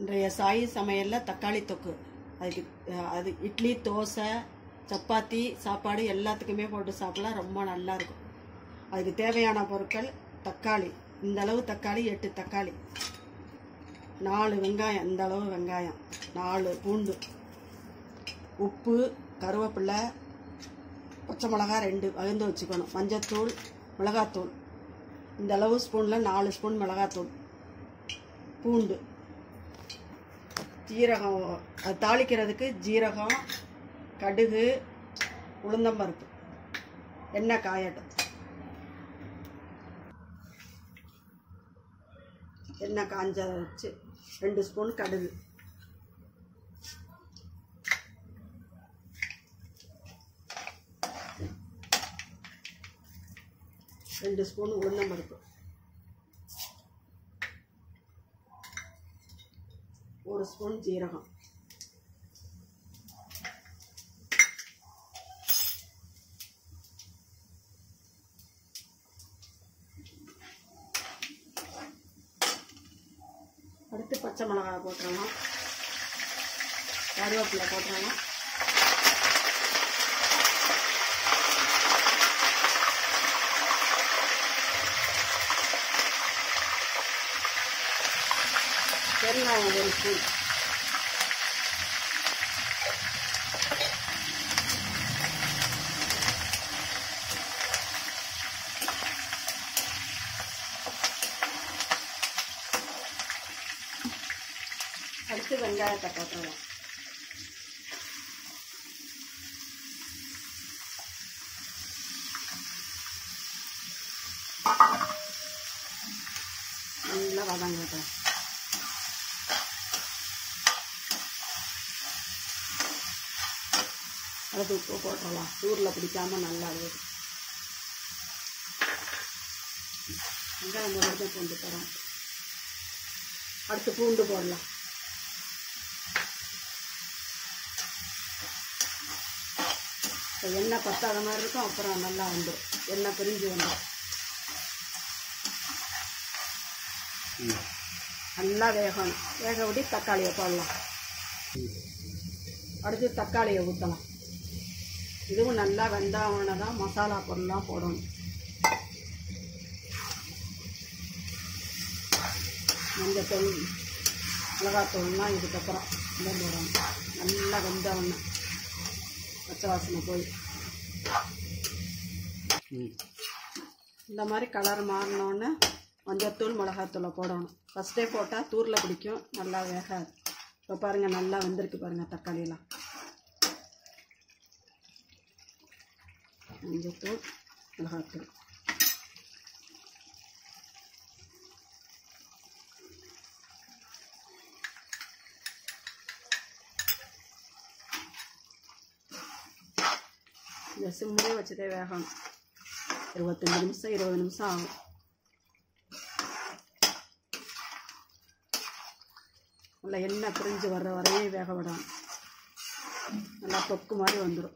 இன்றைய சாய் சமையலில் தக்காளி தொக்கு அதுக்கு அஹ், அது இட்லி தோசை சப்பாத்தி சாப்பாடு எல்லாத்துக்குமே போட்டு சாப்பிடலாம் ரொம்ப நல்லா இருக்கும் அதுக்கு தேவையான பொருட்கள் தக்காளி இந்த அளவு தக்காளி எட்டு தக்காளி நாலு வெங்காயம் இந்த அளவு வெங்காயம் நாலு பூண்டு உப்பு கருவேப்பிலை பச்சை மிளகா ரெண்டு வகுந்து வச்சுக்கணும் மஞ்சத்தூள் மிளகாத்தூள் இந்த அளவு ஸ்பூனில் நாலு ஸ்பூன் மிளகாத்தூள் பூண்டு ஜீரகம் அது தாளிக்கிறதுக்கு ஜீரகம் கடுகு உளுந்தம்பருப்பு எண்ணெய் காயட்டும் எண்ணெய் காஞ்ச வச்சு ரெண்டு ஸ்பூன் கடுகு ரெண்டு ஸ்பூன் உளுந்தம்பருப்பு ஒரு ஸ்பூன் ஜீரகம் அடுத்து பச்சை மிளகாய் போட்டுடலாம் கருவேப்பிலை போட்டுடலாம் பெருங்காயம் ஒரு ஸ்பூன் அடுத்து வெங்காயத்தை போட்டுடலாம் நல்லா வதங்கட்டும் அடுத்து உப்பு போட்டுடலாம் சூரில் பிடிக்காம நல்லா இருக்கும் வெங்காயம் முறைஞ்ச பூண்டு போகிறோம் அடுத்து பூண்டு போடலாம் இப்போ எண்ணெய் பத்தாத மாதிரி இருக்கும் அப்புறம் நல்லா வந்துடும் எண்ணெய் பிரிஞ்சு வந்துடும் நல்லா வேகணும் வேக விட்டு தக்காளியை போடலாம் அடுத்து தக்காளியை ஊற்றலாம் இதுவும் நல்லா வெந்தாவன தான் மசாலா பொருள்லாம் போடணும் மஞ்சத்தூள் மிளகாத்தூள்லாம் இதுக்கப்புறம் இந்த போடணும் நல்லா வெந்தவொன்னே பச்சை வாசனை போய் இந்த மாதிரி கலர் மாறினோடனே மஞ்சத்தூள் மிளகாத்தூளை போடணும் ஃபஸ்ட்டே போட்டால் தூரில் பிடிக்கும் நல்லா வேகாது இப்போ பாருங்கள் நல்லா வெந்திருக்கு பாருங்கள் தக்காளியெல்லாம் மஞ்சத்தூள் மிளகாத்தூள் இந்த சிம்மிலே வச்சுட்டே வேகணும் இருபத்தஞ்சி நிமிஷம் இருபது நிமிஷம் ஆகும் நல்லா எண்ணெய் பிரிஞ்சு வர்ற வரையும் வேக விடணும் நல்லா தொக்கு மாதிரி வந்துடும்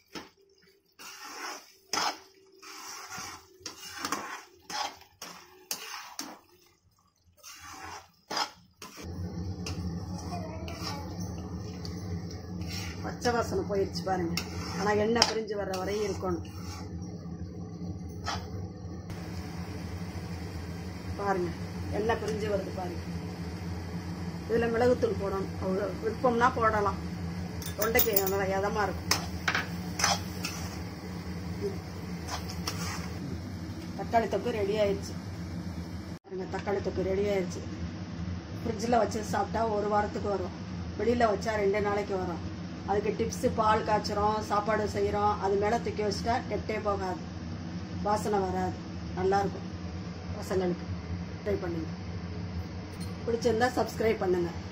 பச்சை வாசனை போயிடுச்சு பாருங்க ஆனால் எண்ணெய் பிரிஞ்சு வர்ற வரையும் இருக்கணும் பாருங்க எண்ணெய் பிரிஞ்சு வருது பாருங்க இதில் மிளகுத்தூள் போடணும் அவ்வளோ விருப்பம்னா போடலாம் தொண்டைக்கு நல்லா இதமாக இருக்கும் தக்காளி தொக்கு ரெடி ஆயிடுச்சு பாருங்க தக்காளி தொக்கு ரெடி ஆயிடுச்சு ஃப்ரிட்ஜில் வச்சு சாப்பிட்டா ஒரு வாரத்துக்கு வரும் வெளியில் வச்சா ரெண்டு நாளைக்கு வரும் அதுக்கு டிப்ஸு பால் காய்ச்சுறோம் சாப்பாடு செய்கிறோம் அது மேலே தூக்கி வச்சுட்டா கெட்டே போகாது வாசனை வராது நல்லாயிருக்கும் பசங்களுக்கு ட்ரை பண்ணுங்க பிடிச்சிருந்தா சப்ஸ்கிரைப் பண்ணுங்கள்